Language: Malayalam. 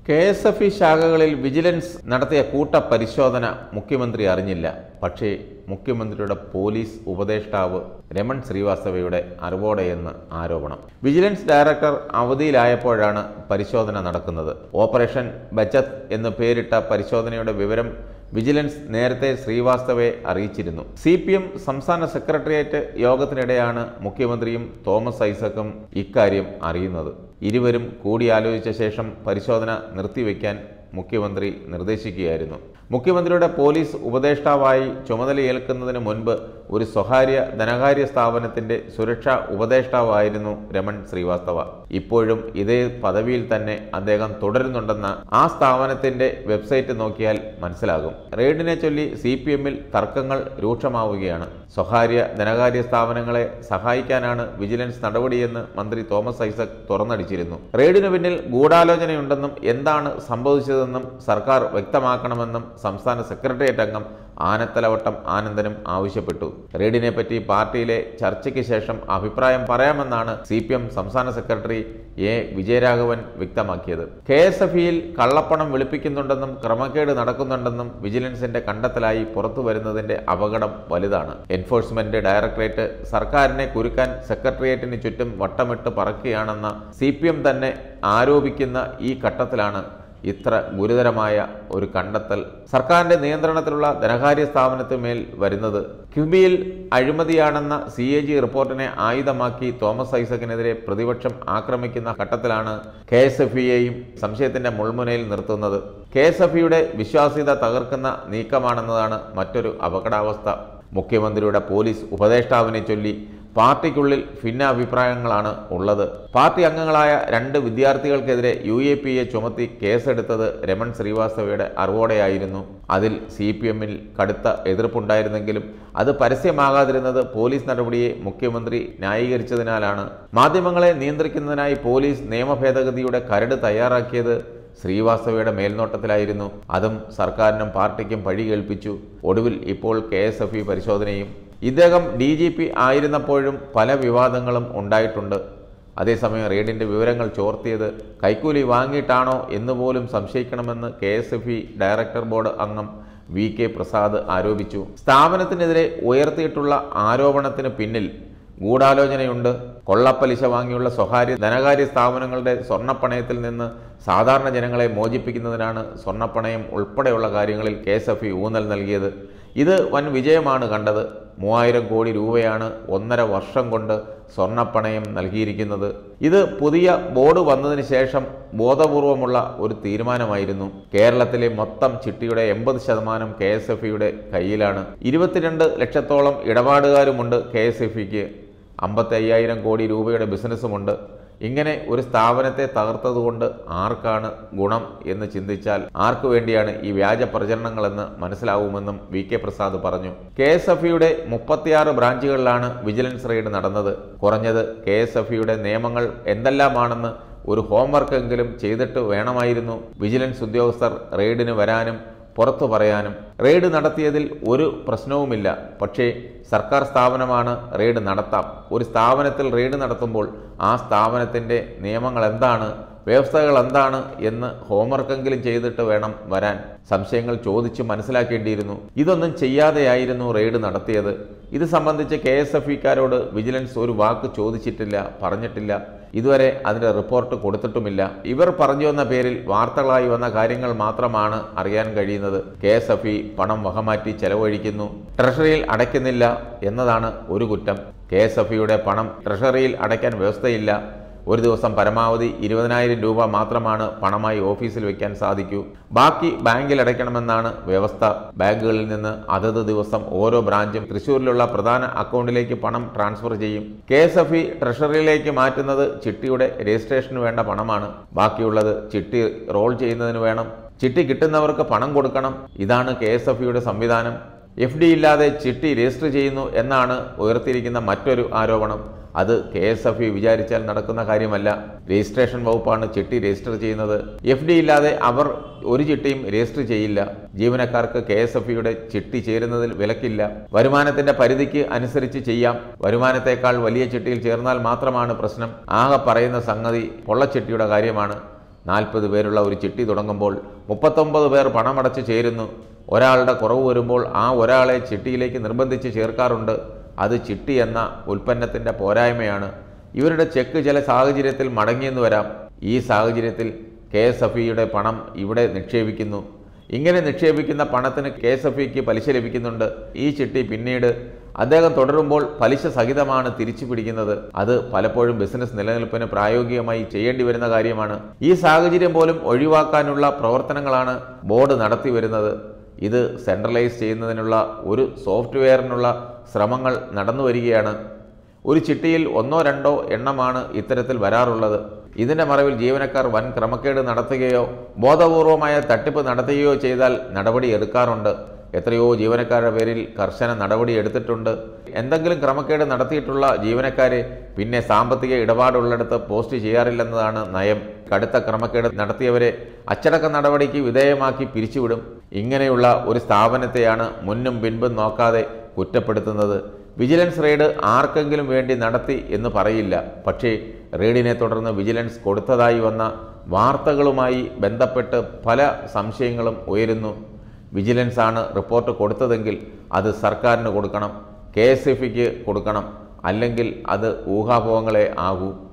കെ എസ് എഫ് ഇ ശാഖകളിൽ വിജിലൻസ് നടത്തിയ കൂട്ട പരിശോധന മുഖ്യമന്ത്രി അറിഞ്ഞില്ല പക്ഷേ മുഖ്യമന്ത്രിയുടെ പോലീസ് ഉപദേഷ്ടാവ് രമൺ ശ്രീവാസ്തവയുടെ അറിവോടെയെന്ന് ആരോപണം വിജിലൻസ് ഡയറക്ടർ അവധിയിലായപ്പോഴാണ് പരിശോധന നടക്കുന്നത് ഓപ്പറേഷൻ ബച്ചത്ത് എന്ന് പേരിട്ട പരിശോധനയുടെ വിവരം വിജിലൻസ് നേരത്തെ ശ്രീവാസ്തവയെ അറിയിച്ചിരുന്നു സി പി എം സംസ്ഥാന സെക്രട്ടേറിയറ്റ് യോഗത്തിനിടെയാണ് മുഖ്യമന്ത്രിയും തോമസ് ഐസക്കും ഇക്കാര്യം അറിയുന്നത് ഇരുവരും കൂടിയാലോചിച്ച ശേഷം പരിശോധന നിർത്തിവെക്കാൻ മുഖ്യമന്ത്രി നിർദ്ദേശിക്കുകയായിരുന്നു മുഖ്യമന്ത്രിയുടെ പോലീസ് ഉപദേഷ്ടാവായി ചുമതലയേൽക്കുന്നതിന് മുൻപ് ഒരു സ്വകാര്യ ധനകാര്യ സ്ഥാപനത്തിന്റെ സുരക്ഷാ ഉപദേഷ്ടാവായിരുന്നു രമൺ ശ്രീവാസ്തവ ഇപ്പോഴും ഇതേ പദവിയിൽ തന്നെ അദ്ദേഹം തുടരുന്നുണ്ടെന്ന ആ സ്ഥാപനത്തിന്റെ വെബ്സൈറ്റ് നോക്കിയാൽ മനസ്സിലാകും റെയ്ഡിനെ ചൊല്ലി സി പി എമ്മിൽ തർക്കങ്ങൾ രൂക്ഷമാവുകയാണ് സ്വകാര്യ ധനകാര്യ സ്ഥാപനങ്ങളെ സഹായിക്കാനാണ് വിജിലൻസ് നടപടിയെന്ന് മന്ത്രി തോമസ് ഐസക് തുറന്നടിച്ചിരുന്നു റെയ്ഡിനു പിന്നിൽ ഗൂഢാലോചനയുണ്ടെന്നും എന്താണ് സംഭവിച്ചതെന്നും സർക്കാർ വ്യക്തമാക്കണമെന്നും സംസ്ഥാന സെക്രട്ടേറിയറ്റ് അംഗം ആനത്തലവട്ടം ആനന്ദനും ആവശ്യപ്പെട്ടു റെയ്ഡിനെ പറ്റി പാർട്ടിയിലെ ചർച്ചയ്ക്ക് ശേഷം അഭിപ്രായം പറയാമെന്നാണ് സി പി എം സംസ്ഥാന സെക്രട്ടറി എ വിജയരാഘവൻ വ്യക്തമാക്കിയത് കെ എസ് എഫ് ഇയിൽ കള്ളപ്പണം വെളുപ്പിക്കുന്നുണ്ടെന്നും ക്രമക്കേട് നടക്കുന്നുണ്ടെന്നും വിജിലൻസിന്റെ കണ്ടെത്തലായി പുറത്തു വരുന്നതിന്റെ അപകടം വലുതാണ് എൻഫോഴ്സ്മെന്റ് ഡയറക്ടറേറ്റ് സർക്കാരിനെ കുരുക്കാൻ സെക്രട്ടേറിയറ്റിന് ചുറ്റും വട്ടമിട്ട് പറക്കുകയാണെന്ന സി തന്നെ ആരോപിക്കുന്ന ഈ ഘട്ടത്തിലാണ് ഇത്ര ഗുരുതരമായ ഒരു കണ്ടെത്തൽ സർക്കാരിന്റെ നിയന്ത്രണത്തിലുള്ള ധനകാര്യ സ്ഥാപനത്തിന് മേൽ വരുന്നത് ക്യൂബിയിൽ അഴിമതിയാണെന്ന സി എ ജി റിപ്പോർട്ടിനെ ആയുധമാക്കി തോമസ് ഐസക്കിനെതിരെ പ്രതിപക്ഷം ആക്രമിക്കുന്ന ഘട്ടത്തിലാണ് കെ എസ് എഫ് ഇയെയും സംശയത്തിന്റെ മുൾമുനയിൽ നിർത്തുന്നത് കെ എസ് എഫ് ഇയുടെ വിശ്വാസ്യത തകർക്കുന്ന നീക്കമാണെന്നതാണ് മറ്റൊരു അപകടാവസ്ഥ മുഖ്യമന്ത്രിയുടെ പോലീസ് ഉപദേഷ്ടാവിനെ ചൊല്ലി പാർട്ടിക്കുള്ളിൽ ഭിന്നാഭിപ്രായങ്ങളാണ് ഉള്ളത് പാർട്ടി അംഗങ്ങളായ രണ്ട് വിദ്യാർത്ഥികൾക്കെതിരെ യു എ പി എ ചുമത്തി കേസെടുത്തത് രമൺ ശ്രീവാസ്തവയുടെ അറിവോടെയായിരുന്നു അതിൽ സി പി എമ്മിൽ കടുത്ത എതിർപ്പുണ്ടായിരുന്നെങ്കിലും അത് പരസ്യമാകാതിരുന്നത് പോലീസ് നടപടിയെ മുഖ്യമന്ത്രി ന്യായീകരിച്ചതിനാലാണ് മാധ്യമങ്ങളെ നിയന്ത്രിക്കുന്നതിനായി പോലീസ് നിയമ ഭേദഗതിയുടെ കരട് തയ്യാറാക്കിയത് ശ്രീവാസ്തവയുടെ മേൽനോട്ടത്തിലായിരുന്നു അതും സർക്കാരിനും പാർട്ടിക്കും പഴി കേൾപ്പിച്ചു ഒടുവിൽ ഇപ്പോൾ കെ എസ് എഫ് ഇ പരിശോധനയും ഇദ്ദേഹം ഡി ജി പി ആയിരുന്നപ്പോഴും പല വിവാദങ്ങളും ഉണ്ടായിട്ടുണ്ട് അതേസമയം റെയ്ഡിന്റെ വിവരങ്ങൾ ചോർത്തിയത് കൈക്കൂലി വാങ്ങിയിട്ടാണോ എന്നുപോലും സംശയിക്കണമെന്ന് K S F E director board അംഗം വി കെ പ്രസാദ് ആരോപിച്ചു സ്ഥാപനത്തിനെതിരെ ഉയർത്തിയിട്ടുള്ള ആരോപണത്തിന് പിന്നിൽ ഗൂഢാലോചനയുണ്ട് കൊള്ളപ്പലിശ വാങ്ങിയുള്ള സ്വകാര്യ ധനകാര്യ സ്ഥാപനങ്ങളുടെ സ്വർണ്ണപ്പണയത്തിൽ നിന്ന് സാധാരണ ജനങ്ങളെ മോചിപ്പിക്കുന്നതിനാണ് സ്വർണ്ണപ്പണയം ഉൾപ്പെടെയുള്ള കാര്യങ്ങളിൽ കെ എസ് എഫ് ഇ ഊന്നൽ നൽകിയത് ഇത് വൻ വിജയമാണ് കണ്ടത് മൂവായിരം കോടി രൂപയാണ് ഒന്നര വർഷം കൊണ്ട് സ്വർണ്ണപ്പണയം നൽകിയിരിക്കുന്നത് ഇത് പുതിയ ബോർഡ് വന്നതിന് ശേഷം ബോധപൂർവമുള്ള ഒരു തീരുമാനമായിരുന്നു കേരളത്തിലെ മൊത്തം ചിട്ടിയുടെ എൺപത് ശതമാനം കെ എസ് എഫ് ഇയുടെ കയ്യിലാണ് ഇരുപത്തിരണ്ട് ലക്ഷത്തോളം ഇടപാടുകാരുമുണ്ട് കെ എസ് എഫ് ഇക്ക് അമ്പത്തി അയ്യായിരം കോടി രൂപയുടെ ബിസിനസ്സുമുണ്ട് ഇങ്ങനെ ഒരു സ്ഥാപനത്തെ തകർത്തതുകൊണ്ട് ആർക്കാണ് ഗുണം എന്ന് ചിന്തിച്ചാൽ ആർക്കു വേണ്ടിയാണ് ഈ വ്യാജ പ്രചരണങ്ങളെന്ന് മനസ്സിലാവുമെന്നും വി കെ പ്രസാദ് പറഞ്ഞു കെ എസ് എഫ് ഇയുടെ മുപ്പത്തിയാറ് ബ്രാഞ്ചുകളിലാണ് വിജിലൻസ് റെയ്ഡ് നടന്നത് കുറഞ്ഞത് കെ എസ് എഫ് ഇയുടെ നിയമങ്ങൾ എന്തെല്ലാമാണെന്ന് ഒരു ഹോംവർക്കെങ്കിലും ചെയ്തിട്ട് വേണമായിരുന്നു വിജിലൻസ് ഉദ്യോഗസ്ഥർ റെയ്ഡിന് വരാനും പുറത്തു പറയാനും റെയ്ഡ് നടത്തിയതിൽ ഒരു പ്രശ്നവുമില്ല പക്ഷേ സർക്കാർ സ്ഥാപനമാണ് റെയ്ഡ് നടത്താം ഒരു സ്ഥാപനത്തിൽ റെയ്ഡ് നടത്തുമ്പോൾ ആ സ്ഥാപനത്തിൻ്റെ നിയമങ്ങൾ എന്താണ് വ്യവസ്ഥകൾ എന്താണ് എന്ന് ഹോംവർക്കെങ്കിലും ചെയ്തിട്ട് വേണം വരാൻ സംശയങ്ങൾ ചോദിച്ച് മനസ്സിലാക്കേണ്ടിയിരുന്നു ഇതൊന്നും ചെയ്യാതെയായിരുന്നു റെയ്ഡ് നടത്തിയത് ഇത് സംബന്ധിച്ച് കെ എസ് എഫ് ഇക്കാരോട് വിജിലൻസ് ഒരു വാക്ക് ചോദിച്ചിട്ടില്ല പറഞ്ഞിട്ടില്ല ഇതുവരെ അതിന്റെ റിപ്പോർട്ട് കൊടുത്തിട്ടുമില്ല ഇവർ പറഞ്ഞു വന്ന പേരിൽ വാർത്തകളായി വന്ന കാര്യങ്ങൾ മാത്രമാണ് അറിയാൻ കഴിയുന്നത് കെ എസ് എഫ് ഇ പണം വകമാറ്റി ചെലവഴിക്കുന്നു ട്രഷറിയിൽ അടയ്ക്കുന്നില്ല എന്നതാണ് ഒരു കുറ്റം കെ എസ് എഫ് ഇയുടെ പണം ട്രഷറിയിൽ അടയ്ക്കാൻ വ്യവസ്ഥയില്ല ഒരു ദിവസം പരമാവധി ഇരുപതിനായിരം രൂപ മാത്രമാണ് പണമായി ഓഫീസിൽ വെക്കാൻ സാധിക്കൂ ബാക്കി ബാങ്കിൽ അടയ്ക്കണമെന്നാണ് വ്യവസ്ഥ ബാങ്കുകളിൽ നിന്ന് അതത് ദിവസം ഓരോ ബ്രാഞ്ചും തൃശ്ശൂരിലുള്ള പ്രധാന അക്കൗണ്ടിലേക്ക് പണം ട്രാൻസ്ഫർ ചെയ്യും കെ എസ് എഫ് ഇ ട്രഷറിയിലേക്ക് മാറ്റുന്നത് ചിട്ടിയുടെ രജിസ്ട്രേഷന് വേണ്ട പണമാണ് ബാക്കിയുള്ളത് ചിട്ടി റോൾ ചെയ്യുന്നതിന് വേണം ചിട്ടി കിട്ടുന്നവർക്ക് പണം കൊടുക്കണം ഇതാണ് കെ എസ് എഫ് ഇയുടെ സംവിധാനം എഫ് ഡി ഇല്ലാതെ ചിട്ടി രജിസ്റ്റർ ചെയ്യുന്നു എന്നാണ് ഉയർത്തിയിരിക്കുന്ന മറ്റൊരു ആരോപണം അത് കെ എസ് എഫ് ഇ വിചാരിച്ചാൽ നടക്കുന്ന കാര്യമല്ല രജിസ്ട്രേഷൻ വകുപ്പാണ് ചിട്ടി രജിസ്റ്റർ ചെയ്യുന്നത് എഫ് ഡി ഇല്ലാതെ അവർ ഒരു ചിട്ടിയും രജിസ്റ്റർ ചെയ്യില്ല ജീവനക്കാർക്ക് കെ എസ് എഫ് ഇയുടെ ചിട്ടി ചേരുന്നതിൽ വിലക്കില്ല വരുമാനത്തിന്റെ പരിധിക്ക് അനുസരിച്ച് ചെയ്യാം വരുമാനത്തേക്കാൾ വലിയ ചിട്ടിയിൽ ചേർന്നാൽ മാത്രമാണ് പ്രശ്നം ആകെ പറയുന്ന സംഗതി പൊള്ളച്ചിട്ടിയുടെ കാര്യമാണ് നാൽപ്പത് പേരുള്ള ഒരു ചിട്ടി തുടങ്ങുമ്പോൾ മുപ്പത്തൊമ്പത് പേർ പണമടച്ച് ചേരുന്നു ഒരാളുടെ കുറവ് വരുമ്പോൾ ആ ഒരാളെ ചിട്ടിയിലേക്ക് നിർബന്ധിച്ച് ചേർക്കാറുണ്ട് അത് ചിട്ടി എന്ന ഉൽപ്പന്നത്തിൻ്റെ പോരായ്മയാണ് ഇവരുടെ ചെക്ക് ചില സാഹചര്യത്തിൽ മടങ്ങിയെന്ന് വരാം ഈ സാഹചര്യത്തിൽ കെ എസ് എഫ് ഇയുടെ പണം ഇവിടെ നിക്ഷേപിക്കുന്നു ഇങ്ങനെ നിക്ഷേപിക്കുന്ന പണത്തിന് കെ എസ് എഫ് ഇക്ക് പലിശ ലഭിക്കുന്നുണ്ട് ഈ ചിട്ടി പിന്നീട് അദ്ദേഹം തുടരുമ്പോൾ പലിശ സഹിതമാണ് തിരിച്ചു പിടിക്കുന്നത് അത് പലപ്പോഴും ബിസിനസ് നിലനിൽപ്പിന് പ്രായോഗികമായി ചെയ്യേണ്ടി വരുന്ന കാര്യമാണ് ഈ സാഹചര്യം പോലും ഒഴിവാക്കാനുള്ള പ്രവർത്തനങ്ങളാണ് ബോർഡ് നടത്തി വരുന്നത് ഇത് സെൻട്രലൈസ് ചെയ്യുന്നതിനുള്ള ഒരു സോഫ്റ്റ്വെയറിനുള്ള ശ്രമങ്ങൾ നടന്നു വരികയാണ് ഒരു ചിട്ടിയിൽ ഒന്നോ രണ്ടോ എണ്ണമാണ് ഇത്തരത്തിൽ വരാറുള്ളത് ഇതിന്റെ മറവിൽ ജീവനക്കാർ വൻ ക്രമക്കേട് നടത്തുകയോ ബോധപൂർവമായ തട്ടിപ്പ് നടത്തുകയോ ചെയ്താൽ നടപടി എടുക്കാറുണ്ട് എത്രയോ ജീവനക്കാരുടെ പേരിൽ കർശന നടപടി എടുത്തിട്ടുണ്ട് എന്തെങ്കിലും ക്രമക്കേട് നടത്തിയിട്ടുള്ള ജീവനക്കാരെ പിന്നെ സാമ്പത്തിക ഇടപാടുള്ളിടത്ത് പോസ്റ്റ് ചെയ്യാറില്ലെന്നതാണ് നയം കടുത്ത ക്രമക്കേട് നടത്തിയവരെ അച്ചടക്ക നടപടിക്ക് വിധേയമാക്കി പിരിച്ചുവിടും ഇങ്ങനെയുള്ള ഒരു സ്ഥാപനത്തെയാണ് മുന്നും പിൻപും നോക്കാതെ കുറ്റപ്പെടുത്തുന്നത് വിജിലൻസ് റെയ്ഡ് ആർക്കെങ്കിലും വേണ്ടി നടത്തി എന്ന് പറയില്ല പക്ഷേ റെയ്ഡിനെ തുടർന്ന് വിജിലൻസ് കൊടുത്തതായി വന്ന വാർത്തകളുമായി ബന്ധപ്പെട്ട് പല സംശയങ്ങളും ഉയരുന്നു വിജിലൻസ് ആണ് റിപ്പോർട്ട് കൊടുത്തതെങ്കിൽ അത് സർക്കാരിന് കൊടുക്കണം കെ എസ് എഫ് കൊടുക്കണം അല്ലെങ്കിൽ അത് ഊഹാപോഹങ്ങളെ ആകൂ